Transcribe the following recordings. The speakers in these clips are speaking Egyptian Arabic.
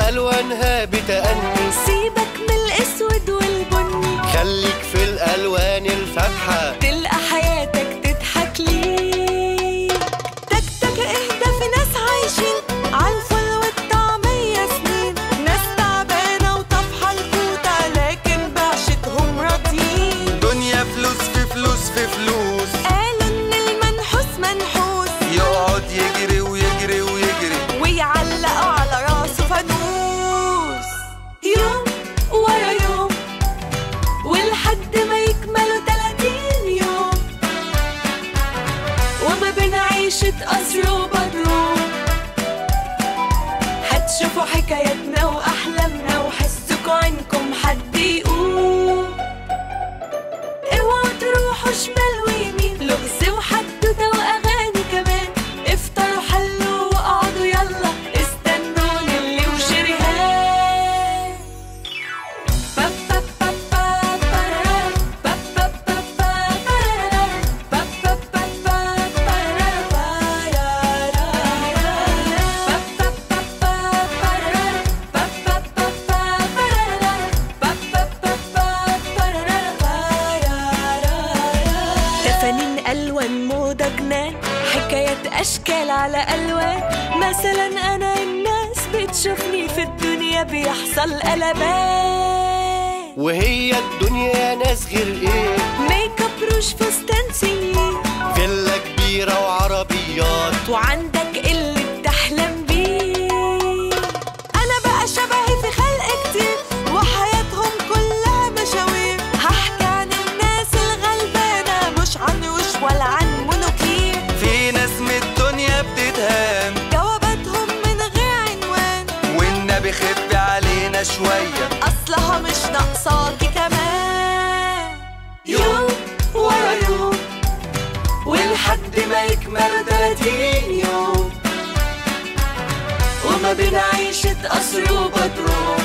ألوانها بتأني سيبك من الاسود والبني خليك في الألوان الفاتحة تلقى حياتك تضحك ليه تك تك اهدى في ناس عايشين عالفل والطعمية سنين ناس تعبانة وطفحة الكوتة لكن بعشتهم راضيين دنيا فلوس في فلوس في فلوس قالوا ان المنحوس منحوس يقعد يجري ويجري ويجري ويعلقوا على راسه فانوس يوم ورا يوم ولحد ما يكملوا 30 يوم وما بين عيشة قصر وبدروم هتشوفوا حكاياتنا وأحلامنا وحسكوا عنكم حد يقوم اوعوا تروحوا شمال ويمين لغز وحدوته واغاني كمان افطروا حلوا واقعدوا يلا استنوني اللي وشريهان با با با با برارا، با با با با برارا، با با با با برارا، برارا. با با با با برارا، با با با با برارا، با با با با برارا، برارا. تفانين ألوان موضة جنان حكايات أشكال على ألوان مثلا أنا الناس بتشوفني في الدنيا بيحصل قلبان وهي الدنيا ناس غير ايه ميك اب روش فستان سنين فيلا كبيرة وعربيات وعندك اللي بتحلم بيه انا بقى شبهي في خلق كتير وحياتهم كلها مشاوير هحكي عن الناس الغلبانه مش عن وش ولا عن منوكير في ناس من الدنيا بتتهان جواباتهم من غير عنوان والنبي خف علينا شوية اصلها مش ناقصاكي كمان يوم ورا يوم ولحد ما يكمل 30 يوم وما بين عيشة قصر وبدروم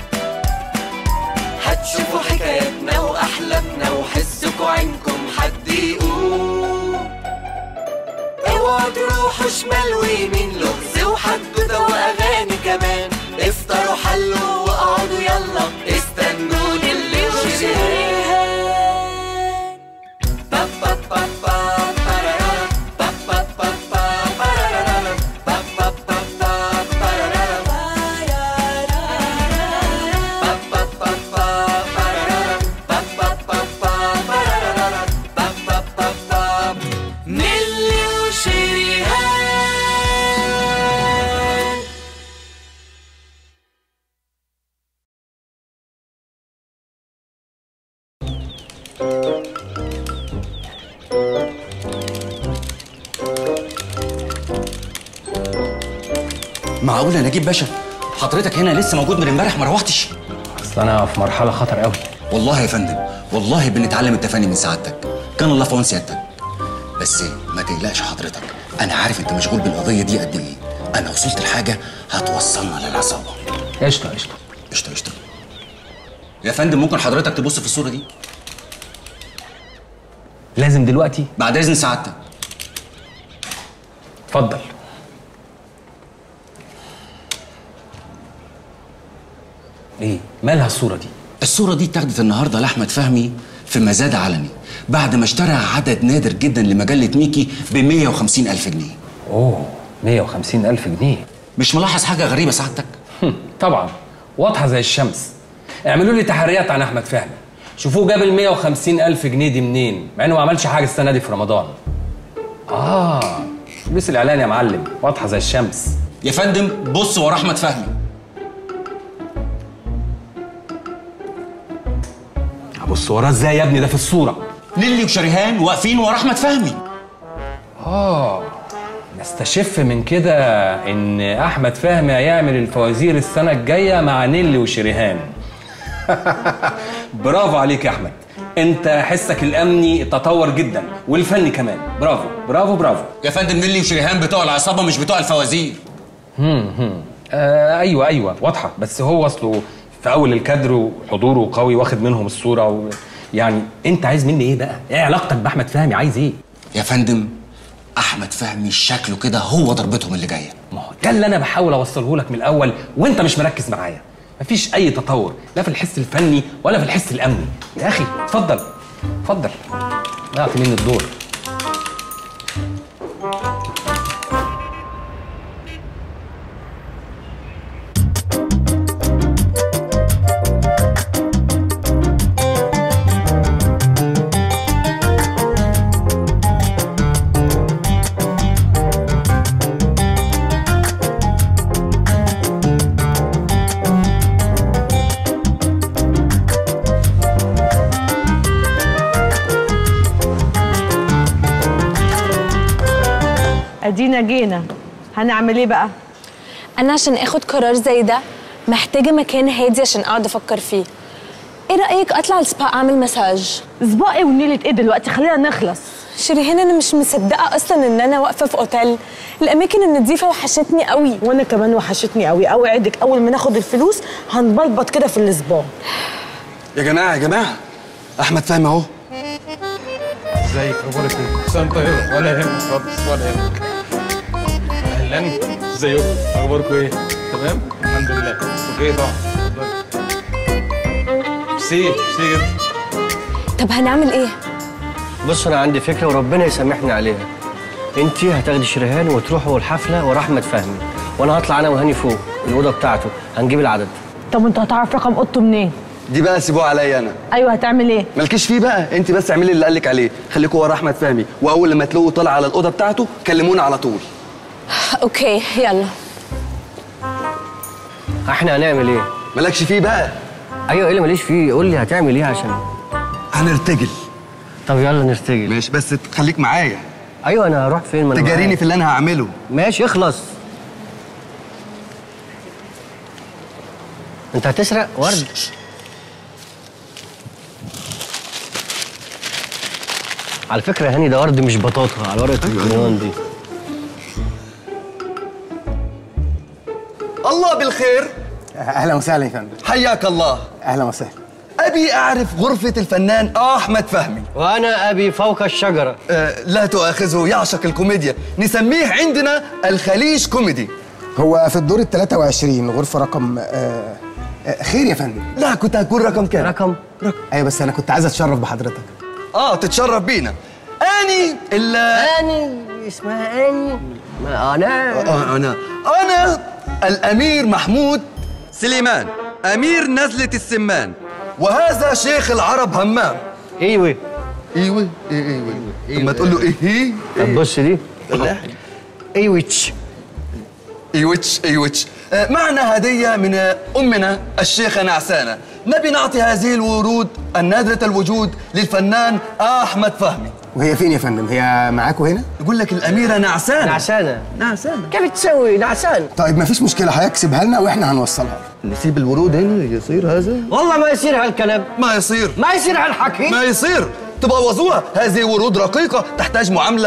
هتشوفوا حكايتنا وأحلامنا وحسكوا عينكم حد يقوم اوعوا تروحوا شمال ويمين لغز وحدوته واغاني كمان افطروا حلوا واقعدوا يلا استنوني اللي وشريهان با با با با برارا، با با با با برارا، با با با با برارا، برارا. با با با با برارا، با با با با برارا، با با با با نيلي وشريهان معقول يا نجيب باشا حضرتك هنا لسه موجود من امبارح ما روحتش اصل انا في مرحله خطر قوي والله يا فندم والله بنتعلم التفاني من سعادتك كان الله في عون سيادتك بس ما تقلقش حضرتك انا عارف انت مشغول بالقضيه دي قد ايه انا وصلت لحاجه هتوصلنا للعصابه قشطه قشطه قشطه قشطه يا فندم ممكن حضرتك تبص في الصوره دي لازم دلوقتي بعد اذن سعادتك اتفضل ايه مالها الصوره دي الصوره دي اتاخدت النهارده لاحمد فهمي في مزاد علني بعد ما اشترى عدد نادر جدا لمجله ميكي ب 150 الف جنيه اوه 150 الف جنيه مش ملاحظ حاجه غريبه سعادتك هم، طبعا واضحه زي الشمس اعملوا لي تحريات عن احمد فهمي شوفوه جاب ال 150 الف جنيه دي منين مع انه ما عملش حاجه السنه دي في رمضان اه فلوس الاعلان يا معلم واضحه زي الشمس يا فندم بص ورا احمد فهمي ابص وراه ازاي يا ابني ده في الصوره نيلي وشريهان واقفين ورا احمد فهمي اه نستشف من كده ان احمد فهمي هيعمل الفوازير السنه الجايه مع نيلي وشريهان برافو عليك يا احمد انت حسك الامني تطور جدا والفني كمان برافو برافو برافو يا فندم نيلي وشريهان بتوع العصابه مش بتوع الفوازير آه ايوه ايوه واضحه بس هو اصله في اول الكادر وحضوره قوي واخد منهم الصوره و... يعني انت عايز مني ايه بقى ايه علاقتك باحمد فهمي عايز ايه يا فندم احمد فهمي شكله كده هو ضربتهم اللي جايه ما هو ده اللي انا بحاول اوصله لك من الاول وانت مش مركز معايا مفيش اي تطور لا في الحس الفني ولا في الحس الامني يا اخي اتفضل اتفضل ضيعت مني الدور ادينا جينا هنعمل ايه بقى انا عشان اخد قرار زي ده محتاجه مكان هادي عشان اقعد افكر فيه ايه رايك اطلع السبا اعمل مساج اسبوع ايه ونيلة ايه دلوقتي خلينا نخلص شريهان انا مش مصدقه اصلا ان انا واقفه في اوتيل الاماكن النظيفه وحشتني قوي وانا كمان وحشتني قوي اوعدك اول ما ناخد الفلوس هنبلبط كده في الاسبوع يا جماعه يا جماعه احمد فهمي اهو ازيك اخبارك ايه؟ حسام طيب ولا يهمك خالص ولا يهمك اهلا ازيكم اخباركم ايه؟ تمام؟ الحمد لله اوكي طبعا ميرسي ميرسي جدا طب هنعمل ايه بص انا عندي فكره وربنا يسامحني عليها انت هتاخدي شريهان وتروحوا الحفله ورا احمد فهمي وانا هطلع انا وهاني فوق الاوضه بتاعته هنجيب العدد طب انت هتعرف رقم اوضته منين دي بقى سيبوها عليا انا ايوه هتعمل ايه مالكيش فيه بقى انت بس اعملي اللي قالك عليه خليكوا ورا احمد فهمي واول لما تلاقوه طالع على الاوضه بتاعته كلمونا على طول اوكي يلا احنا هنعمل ايه مالكش فيه بقى ايوه ايه اللي ماليش فيه قول لي هتعمل ايه عشان هنرتجل طب يلا نرتجل ماشي بس خليك معايا ايوه انا هروح فين ما أنا تجاريني معاك. في اللي انا هعمله ماشي اخلص انت هتسرق ورد على فكره يا هاني ده ورد مش بطاطا على ورقه الكريون دي الله بالخير اهلا وسهلا يا فندم حياك الله اهلا وسهلا ابي اعرف غرفه الفنان احمد فهمي وانا ابي فوق الشجره أه لا تؤاخذه يعشق الكوميديا نسميه عندنا الخليج كوميدي هو في الدور ال 23 غرفه رقم آه آه خير يا فندم لا كنت هكون رقم كام رقم ايوه بس انا كنت عايز اتشرف بحضرتك اه تتشرف بينا اني ال اني اسمها اني ما انا آه انا انا الامير محمود سليمان امير نزله السمان وهذا شيخ العرب همام ايوه ايوه ايه ايوه طب ما تقول له ايه هي طب بص دي ايوتش ايوتش ايوتش آه، معنا هدية من آه، أمنا الشيخة نعسانة نبي نعطي هذه الورود النادرة الوجود للفنان أحمد فهمي وهي فين يا فندم هي معاكوا هنا يقول لك الأميرة نعسانة نعسانه نعسانة كيف تسوي نعسان طيب مفيش مشكله هيكسبها لنا واحنا هنوصلها نسيب الورود هنا يصير هذا والله ما يصير هالكلام ما يصير ما يصير هالحكي ما يصير تبوظوها هذه ورود رقيقة تحتاج معاملة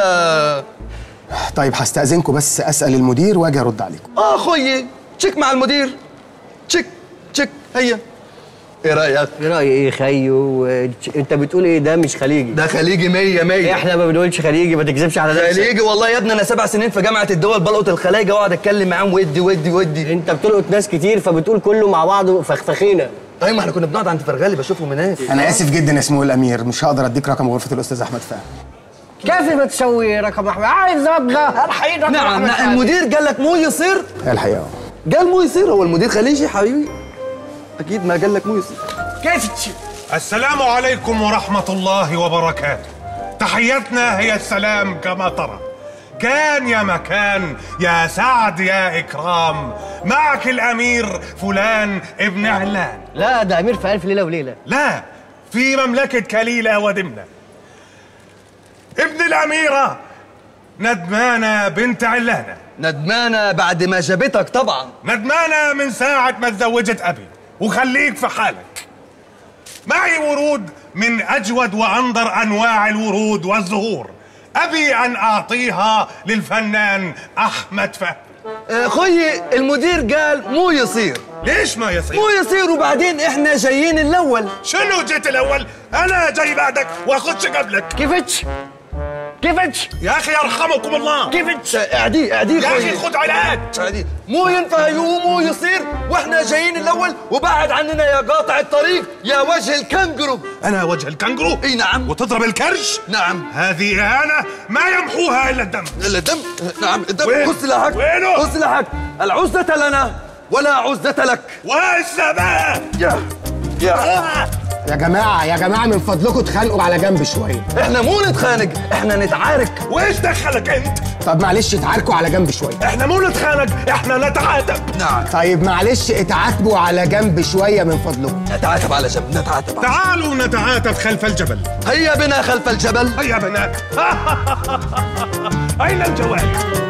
طيب هستاذنكم بس اسال المدير واجي ارد عليكم آه خويي تشيك مع المدير تشيك تشيك هيا ايه رأيك؟ ايه رايي ايه خيو انت بتقول ايه ده مش خليجي ده خليجي مية مية احنا ما بنقولش خليجي ما تكذبش على نفسك خليجي والله يا ابني انا سبع سنين في جامعه الدول بلقط الخلايجه واقعد اتكلم معاهم ودي ودي ودي انت بتلقط ناس كتير فبتقول كله مع بعضه فخفخينه ايوه ما احنا كنا بنقعد عند فرغالي بشوفهم هناك انا اسف جدا يا سمو الامير مش هقدر اديك رقم غرفه الاستاذ احمد فهمي كيف ما تسوي رقم احمد عايز ابدا الحين رقم نعم أحمد نعم فهمي. المدير قال لك مو يصير الحقيقه آه. قال مو يصير هو المدير خليجي حبيبي اكيد ما قال لك مو يصير كيف تش... السلام عليكم ورحمة الله وبركاته تحيتنا هي السلام كما ترى كان يا مكان يا سعد يا إكرام معك الأمير فلان ابن علان لا ده امير في الف ليله وليله لا في مملكة كليلة ودمنة ابن الأميرة ندمانة بنت علانة ندمانه بعد ما جابتك طبعا ندمانة من ساعة ما تزوجت أبي وخليك في حالك معي ورود من أجود وأنظر أنواع الورود والزهور أبي أن أعطيها للفنان أحمد فهمي آه، خويي المدير قال مو يصير ليش ما يصير؟ مو يصير وبعدين احنا جايين الاول شنو جيت الأول؟ أنا جاي بعدك وأخدش قبلك كيفتش كيفتش يا اخي يرحمكم الله كيفتش اعديه اعديه يا خوي. اخي خد علاج اعديه مو ينفع يقوم ويصير واحنا جايين الاول وبعد عننا يا قاطع الطريق يا وجه الكنجرو انا وجه الكنجرو اي نعم وتضرب الكرش نعم هذه اهانه ما يمحوها الا الدم الا الدم نعم الدم وين؟ خذ سلاحك وينه؟ خذ سلاحك العزة لنا ولا عزة لك والسماء يا يا يا جماعه يا جماعه من فضلكم تخانقوا على جنب شويه احنا مو نتخانق احنا نتعارك وايش دخلك انت طب معلش اتعاركوا على جنب شويه احنا مو نتخانق احنا نتعاتب نعم طيب معلش اتعاتبوا على جنب شويه من فضلكم نتعاتب على جنب نتعاتب على تعالوا نتعاتب خلف الجبل هيا بنا خلف الجبل هيا بنات اين الجوال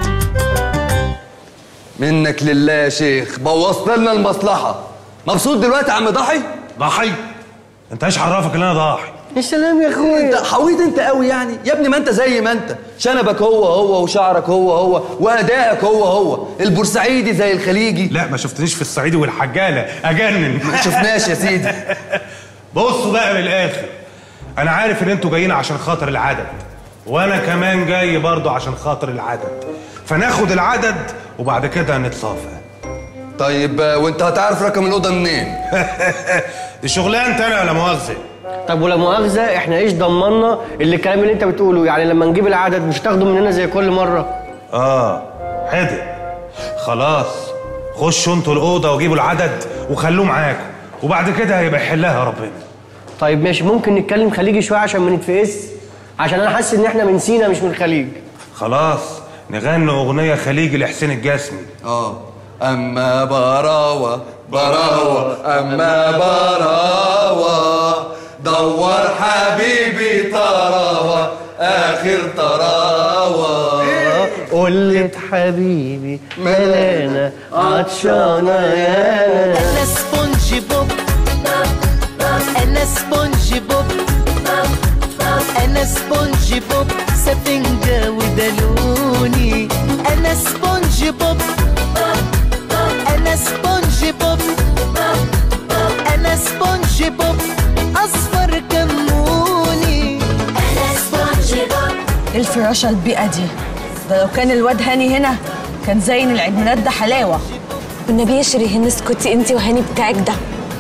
منك لله يا شيخ بوظت لنا المصلحة مبسوط دلوقتي يا عم ضحي؟ ضحي انت ايش عرفك ان انا ضاحي يا سلام يا انت اخويا حويط انت قوي يعني يا ابني ما انت زي ما انت شنبك هو هو وشعرك هو هو وادائك هو هو البورسعيدي زي الخليجي لا ما شفتنيش في الصعيدي والحجاله اجنن ما شفناش يا سيدي بصوا بقى من الاخر انا عارف ان انتوا جايين عشان خاطر العدد وانا كمان جاي برضو عشان خاطر العدد فناخد العدد وبعد كده نتصافى طيب آه، وانت هتعرف رقم الأوضة منين؟ دي شغلانتي انا ولا مؤاخذه طب ولا مؤاخذه احنا ايش ضمننا اللي الكلام اللي انت بتقوله يعني لما نجيب العدد مش تاخده مننا زي كل مره اه حدق خلاص خشوا انتوا الاوضه وجيبوا العدد وخلوه معاكم وبعد كده هيبقى يحلها ربنا طيب ماشي ممكن نتكلم خليجي شويه عشان ما نتفقس عشان انا حاسس ان احنا من سينا مش من الخليج خلاص نغني اغنيه خليجي لحسين الجسمي اه اما براوة براوة اما براوة دور حبيبي طراوة اخر طراوة قلة حبيبي ملانا عطشانة يانا أنا سبونج بوب أنا سبونج بوب أنا سبونج بوب سفنجة ودلوني أنا سبونج بوب أنا سبونج بوب أنا سبونج بوب أصفر كموني أنا سبونج بوب ايه الفراشه البيئه دي ده لو كان الواد هاني هنا كان زين العيد ميلاد ده حلاوه والنبي يا شيرين اسكتي انت وهاني بتاعك ده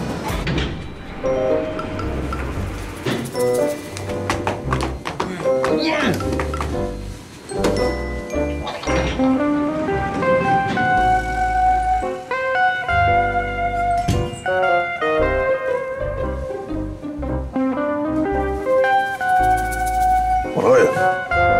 ورايا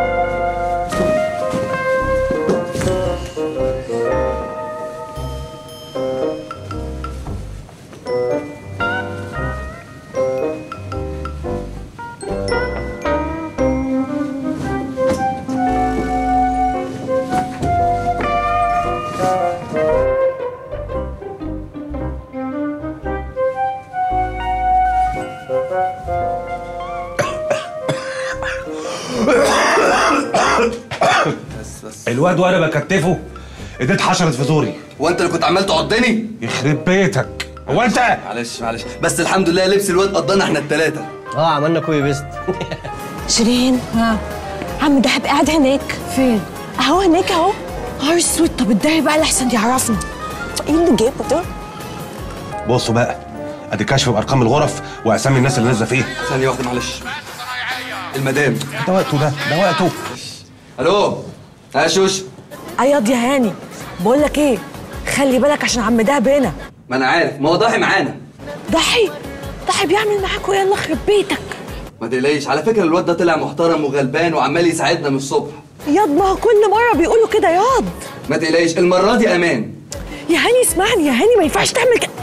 الواد وانا بكتفه ايديه اتحشرت في زوري وانت اللي كنت عمال تعضني يخرب بيتك هو انت معلش معلش بس الحمد لله لبس الواد قضانا احنا التلاتة اه عملنا كوي بيست شيرين ها عم دهب قاعد هناك فين اهو هناك اهو نهار اسود طب اتضايق بقى لحسن يعرفنا ايه اللي جابه ده بصوا بقى ادي كشف بارقام الغرف واسامي الناس اللي نازله فيها ثانية واحدة معلش المدام ده وقته ده ده وقته الو ها شوش اياض يا هاني بقول لك ايه خلي بالك عشان عم دهب هنا ما انا عارف ما هو ضاحي معانا ضحي ضحي بيعمل معاكوا ايه الله يخرب بيتك ما تقلقيش على فكرة الواد ده طلع محترم وغلبان وعمال يساعدنا من الصبح ياض ما هو كل مره بيقولوا كده ياض ما تقلقيش المرة دي امان يا هاني اسمعني يا هاني ما ينفعش تعمل كده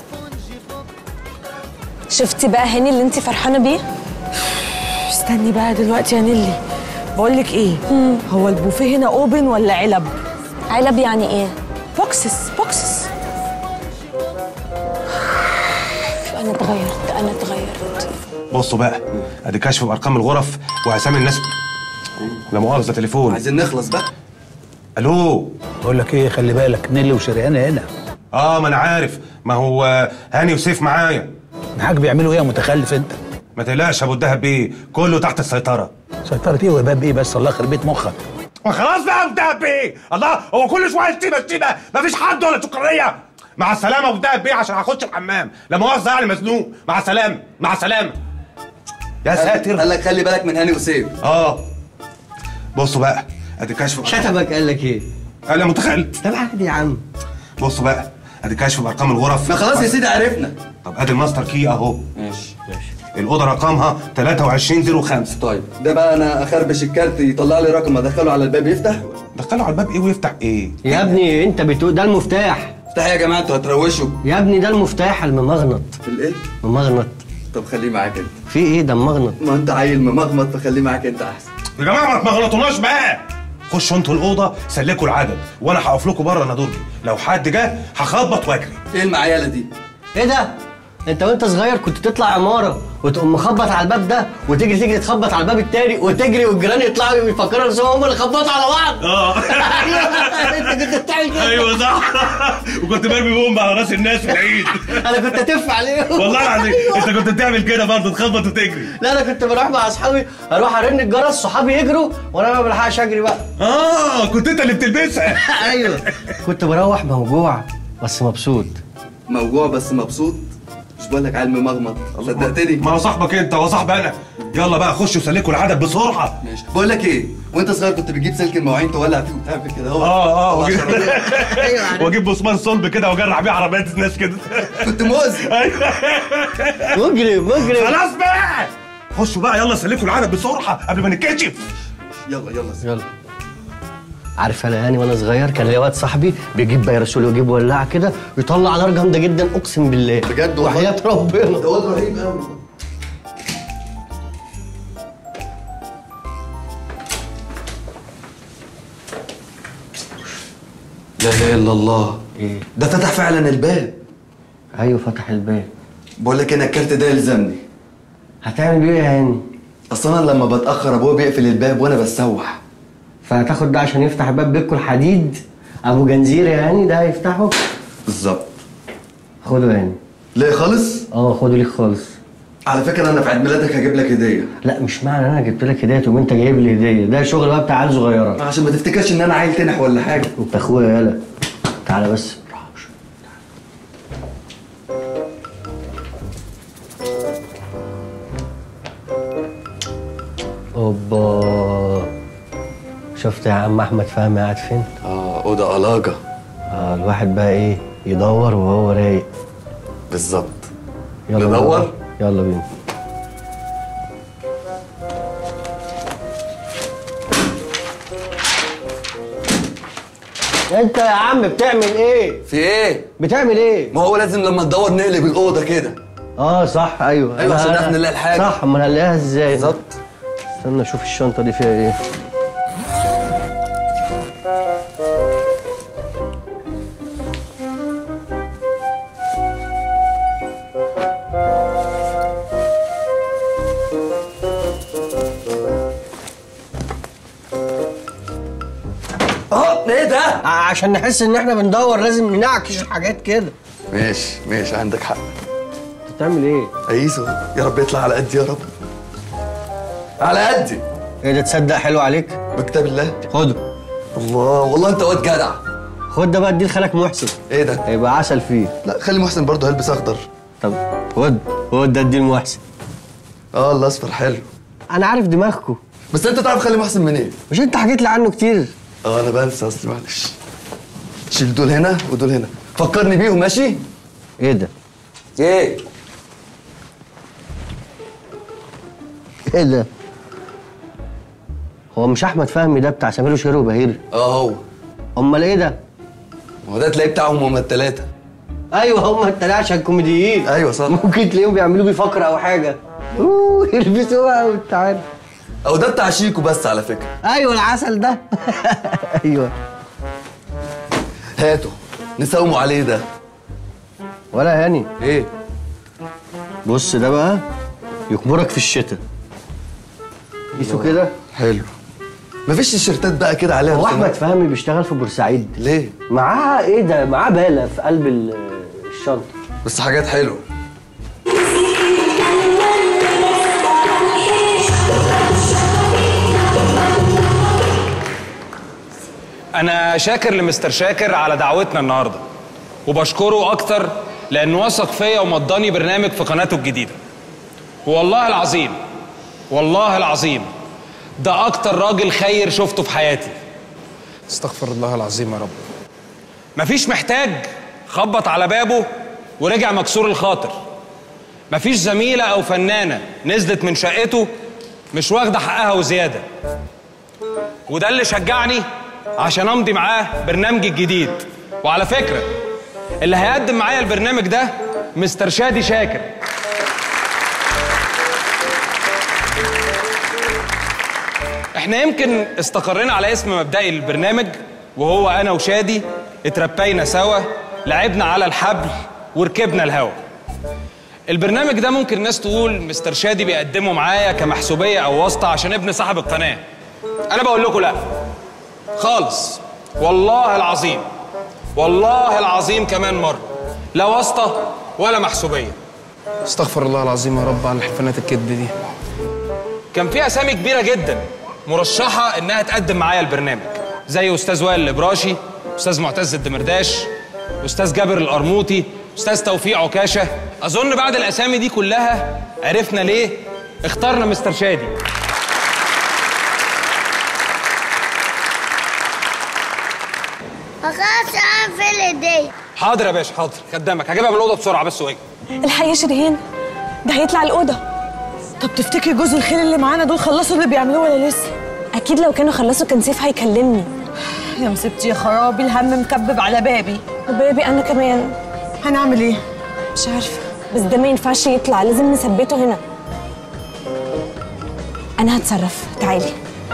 شفتي بقى هاني اللي انت فرحانه بيه استني بقى دلوقتي يا نيلي بقول لك ايه هو البوفيه هنا اوبن ولا علب علب يعني ايه بوكسس بوكسس انا اتغيرت انا اتغيرت بصوا بقى ادي كشف بارقام الغرف واسامي الناس لا مؤاخذه تليفون عايزين نخلص بقى الو بقول لك ايه خلي بالك نيلي وشريان هنا اه ما انا عارف ما هو هاني وسيف معايا معاك بيعملوا ايه يا متخلف انت ما تقلقش يا ابو الدهب بيه كله تحت السيطره سيطرة ايه وباب ايه بس الله يخرب بيت مخك وخلاص بقى يا ابو الدهب بيه الله هو كل شويه شتيمه شتيمه مفيش حد ولا سكريه مع السلامه يا ابو الدهب بيه عشان هخش الحمام لا مؤاخذه يعني مزنوق مع السلامه مع السلامه يا ساتر قال لك خلي بالك من هاني وسيف اه بصوا بقى ادي كشف شتمك قال لك ايه؟ قال لي متخيل طب عادي يا عم بصوا بقى ادي كشف بارقام الغرف ما خلاص يا سيدي عرفنا طب ادي الماستر كي اهو ماشي ماشي الاوضه رقمها 2305 طيب ده بقى انا اخربش الكارت يطلع لي رقم ادخله على الباب يفتح دخله على الباب ايه ويفتح ايه يا ابني انت بتقول ده المفتاح افتح يا جماعه انتوا هتروشوا يا ابني ده المفتاح الممغنط الايه ممغنط طب خليه معاك انت في ايه ده ممغنط ما انت عيل ممغمط فخليه معاك انت احسن يا جماعه ما تغلطوناش بقى خشوا انتوا الاوضه سلكوا العدد وانا هقف لكم بره انا درجي لو حد جه هخبط واجري ايه المعياله دي ايه ده؟ انت وانت صغير كنت تطلع عماره وتقوم مخبط على الباب ده وتجري تجري تخبط على الباب التاني وتجري والجيران يطلعوا يفكروا نفسهم هم اللي خبطوا على بعض اه انت كنت بتعمل كده ايوه صح وكنت برمي بومب على راس الناس في العيد انا كنت اتف عليهم والله العظيم انت كنت بتعمل كده برضه تخبط وتجري لا انا كنت بروح مع اصحابي اروح ارن الجرس صحابي يجروا وانا ما بلحقش اجري بقى اه كنت انت اللي بتلبسها ايوه كنت بروح موجوع بس مبسوط موجوع بس مبسوط مش بقول لك عيل ممغمط صدقتني ما هو صاحبك انت هو صاحبي انا يلا بقى خشوا سلكوا العدد بسرعه ماشي بقول لك ايه وانت صغير كنت بتجيب سلك المواعين تولع فيه وتعمل كده اهو اه اه طلع وأجيب- شراب. واجيب بصمان صلب كده واجرع بيه عربيات الناس كده كنت مؤذي مجرم مجرم خلاص بقى خشوا بقى يلا سلكوا العدد بسرعه قبل ما نتكشف يلا يلا يلا عارف انا يعني وانا صغير كان ليا واد صاحبي بيجيب بيرسول ويجيب ولاعه كده ويطلع نار جامده جدا اقسم بالله بجد والله؟ وحياه ربنا ده واد رهيب قوي لا اله الا الله ايه ده فتح فعلا الباب ايوه فتح الباب بقول لك انا الكارت ده يلزمني هتعمل بيه ايه يا هاني اصل انا لما بتاخر ابويا بيقفل الباب وانا بسوح فهتاخد ده عشان يفتح باب بيتكم الحديد ابو جنزير يعني ده هيفتحه بالظبط خده يعني ليه خالص اه خده ليك خالص على فكره انا في عيد ميلادك هجيب لك هديه لا مش معنى انا جبت لك هديه تقوم انت جايب لي هديه ده شغل بقى بتاع عيال صغيره عشان ما تفتكرش ان انا عيل تنح ولا حاجه انت اخويا يالا تعالى بس اوبا شفت يا عم احمد فهمي قاعد فين؟ اه اوضه علاجه اه الواحد بقى ايه يدور وهو رايق بالظبط يلا ندور؟ بينا. يلا بينا انت يا عم بتعمل ايه؟ في ايه بتعمل ايه؟ ما هو لازم لما ندور نقلب الاوضه كده اه صح ايوه أيوة، أنا- عشان نعرف نلاقي الحاجة. صح امال هنلاقيها ازاي؟ بالظبط استنى اشوف الشنطه دي فيها ايه اه ايه ده ع- عشان نحس ان احنا بندور لازم ننعكش حاجات كده ماشي ماشي عندك حق انت بتعمل ايه؟ عيسو يا رب يطلع على قدي يا رب على قدي ايه ده تصدق حلو عليك؟ بكتاب الله خده الله والله انت واد جدع خد ده بقى اديه لخالك محسن ايه ده هيبقى عسل فيه لا خلي محسن برضه هيلبس اخضر طب خد خد ده اديه لمحسن اه الاصفر حلو انا عارف دماغكم بس انت تعرف خلي محسن منين مش انت حكيت لي عنه كتير اه انا بنسى اصلي معلش شيل دول هنا ودول هنا فكرني بيهم ماشي ايه ده؟ ايه ايه ده؟ هو مش احمد فهمي ده بتاع سمير وشهير وبهير اه هو امال ايه ده؟ ما هو ده تلاقيه بتاعهم هما التلاته ايوه هم التلاته عشان كوميديين ايوه صح ممكن تلاقيهم بيعملوا بيه فقره او حاجه اوه يلبسوا بقى وانت عارف او ده بتاع شيكو بس على فكره ايوه العسل ده ايوه هاته نساوموا عليه ده ولا هاني ايه بص ده بقى يكبرك في الشتاء قيسوا كده حلو مفيش تيشيرتات بقى كده عليها هو رسومات؟ احمد فهمي بيشتغل في بورسعيد ليه معاه ايه ده معاه باله في قلب ال- الشنطه بس حاجات حلوه انا شاكر لمستر شاكر على دعوتنا النهارده وبشكره اكتر لانه وثق فيا ومضاني برنامج في قناته الجديده والله العظيم والله العظيم ده اكتر راجل خير شفته في حياتي استغفر الله العظيم يا رب مفيش محتاج خبط على بابه ورجع مكسور الخاطر مفيش زميلة أو فنانة نزلت من شقته مش واخدة حقها وزيادة وده اللي شجعني عشان أمضي معاه برنامجي الجديد وعلى فكرة اللي هيقدم معايا البرنامج ده مستر شادي شاكر احنا يمكن استقرينا على اسم مبدئي للبرنامج وهو انا وشادي اتربينا سوا لعبنا على الحبل وركبنا الهوا البرنامج ده ممكن الناس تقول مستر شادي بيقدمه معايا كمحسوبيه او واسطه عشان ابن صاحب القناه انا بقول لكم لا خالص والله العظيم والله العظيم كمان مره لا واسطه ولا محسوبيه استغفر الله العظيم يا رب على الحفنات الكذب دي كان في اسامي كبيره جدا مرشحه انها تقدم معايا البرنامج زي استاذ وائل الابراشي استاذ معتز الدمرداش استاذ جابر القرموطي استاذ توفيق عكاشه اظن بعد الاسامي دي كلها عرفنا ليه اخترنا مستر شادي خلاص اقفل ايدي حاضر يا باشا حاضر خدامك هجيبها من الاوضه بسرعه بس واجي الحقيقة يا شيرين ده هيطلع الأوضة طب تفتكري جوز الخيل اللي معانا دول خلصوا اللي بيعملوه ولا لسه؟ أكيد لو كانوا خلصوا كان سيف هيكلمني يا مسبتي يا خرابي الهم مكبب على بابي وبابي أنا كمان هنعمل إيه؟ مش عارفة بس ده ما ينفعش يطلع لازم نثبته هنا أنا هتصرف تعالي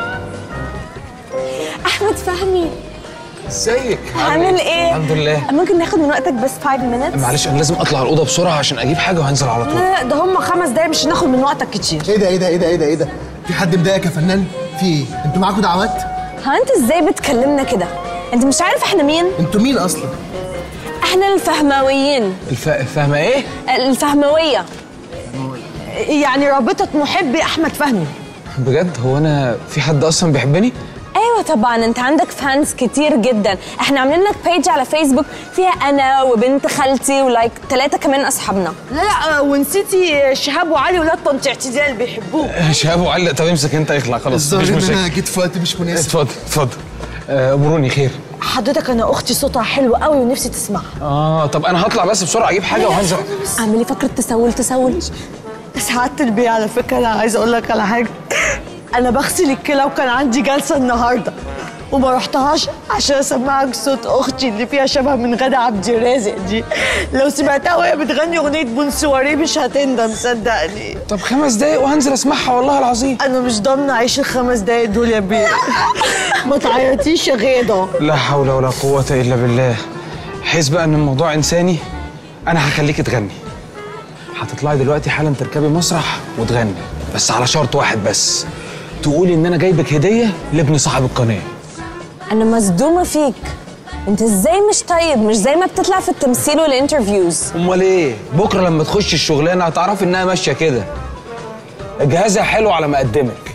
أحمد فهمي ازيك هعمل إيه؟ الحمد لله ممكن ناخد من وقتك بس 5 minutes؟ معلش انا لازم اطلع الاوضه بسرعه عشان اجيب حاجه وهنزل على طول لا ده هم خمس دقايق مش هناخد من وقتك كتير ايه ده ايه ده ايه ده ايه ده ايه ده في حد مضايقك يا فنان في ايه انتوا معاكم دعوات ها أنت إزاي بتكلمنا كده؟ أنت مش عارف إحنا مين؟ انتوا مين اصلا إحنا الفهماويين الف... فاهمه ايه الفهموية يعني رابطة محبي أحمد فهمي بجد هو انا في حد اصلا بيحبني ايوه طبعا انت عندك فانز كتير جدا احنا عاملين لك بيج على فيسبوك فيها انا وبنت خالتي ولايك ثلاثه كمان اصحابنا لا لا ونسيتي شهاب وعلي ولاد طنط اعتزال بيحبوه شهاب وعلق طب امسك انت اخلع خلاص الظاهر مفيش ان انا مشاكل جيت في وقت مش مناسب اتفضل اتفضل آه، امروني خير حضرتك انا اختي صوتها حلو قوي ونفسي تسمعها اه طب انا هطلع بس بسرعه اجيب حاجه وهنزل اعملي فكره تسول تسول سعادة البيه على فكرة أنا عايزة أقول لك على حاجة أنا بغسل الكلى وكان عندي جلسة النهاردة وما رحتهاش عشان أسمعك صوت أختي اللي فيها شبه من غادة عبد الرازق دي لو سمعتها وهي بتغني أغنية بونسواري مش هتندم صدقني طب خمس دقايق وهنزل اسمعها والله العظيم أنا مش ضامنة أعيش الخمس دقايق دول يا بيه ما تعيطيش يا غيضة لا حول ولا قوه الا بالله حيث بقى ان الموضوع انساني انا هخليكي تغني هتطلعي دلوقتي حالا تركبي مسرح وتغني بس على شرط واحد بس تقولي ان انا جايبك هديه لابن صاحب القناه انا مصدومه فيك انت ازاي مش طيب مش زي ما بتطلع في التمثيل والانترفيوز امال ايه بكره لما تخش الشغلانه هتعرفي انها ماشيه كده جهازها حلو على مقدمك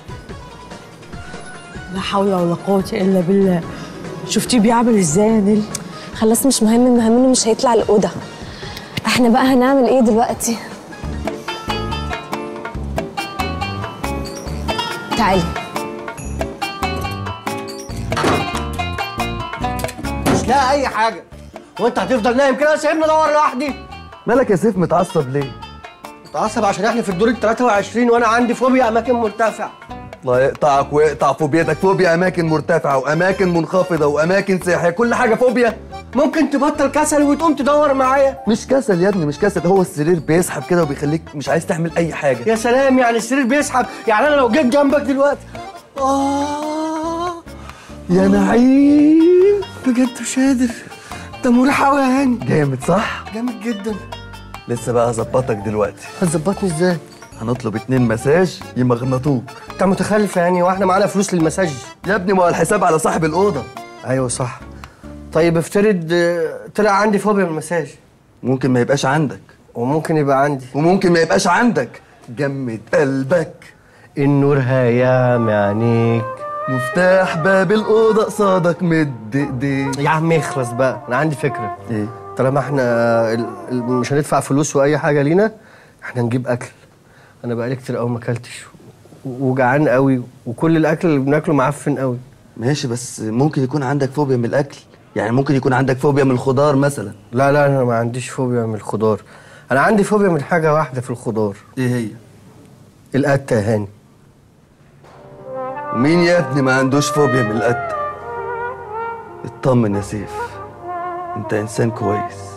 لا حول ولا قوة إلا بالله شفتيه بيعمل إزاي يا نيل خلاص مش مهم المهم انه مش هيطلع الاوضه احنا بقى هنعمل ايه دلوقتي تعالي مش لاقي اي حاجه وانت هتفضل نايم كده سايبني ادور لوحدي مالك يا سيف متعصب ليه؟ متعصب عشان احنا في الدور ال 23 وانا عندي فوبيا اماكن مرتفعه الله يقطعك ويقطع فوبيتك فوبيا اماكن مرتفعه واماكن منخفضه واماكن سياحيه كل حاجه فوبيا ممكن تبطل كسل وتقوم تدور معايا مش كسل يا ابني مش كسل هو السرير بيسحب كده وبيخليك مش عايز تعمل اي حاجه يا سلام يعني السرير بيسحب يعني انا لو جيت جنبك دلوقتي اه يا نعيم بجد مش قادر ده مريح قوي يا هاني جامد صح جامد جدا لسه بقى هظبطك دلوقتي هتظبطني ازاي هنطلب اتنين مساج يمغنطوك انت متخلف يا هاني واحنا معانا فلوس للمساج يا ابني ما هو الحساب على صاحب الاوضه ايوه صح طيب افترض آه، طلع عندي فوبيا من المساج ممكن ما يبقاش عندك وممكن يبقى عندي وممكن ما يبقاش عندك جمد قلبك النور هيام عينيك مفتاح باب الأوضة قصادك مد ايديك يا عم اخلص بقى انا عندي فكره ايه طالما احنا ال- ال- مش هندفع فلوس واي حاجه لينا احنا نجيب اكل انا بقالي كتير قوي ما اكلتش و- وجعان قوي وكل الاكل اللي بناكله معفن قوي ماشي بس ممكن يكون عندك فوبيا من الأكل يعني ممكن يكون عندك فوبيا من الخضار مثلا لا لا انا ما عنديش فوبيا من الخضار انا عندي فوبيا من حاجه واحده في الخضار ايه هي القتة يا هاني مين يا ابني ما عندوش فوبيا من القتة اطمن يا سيف انت انسان كويس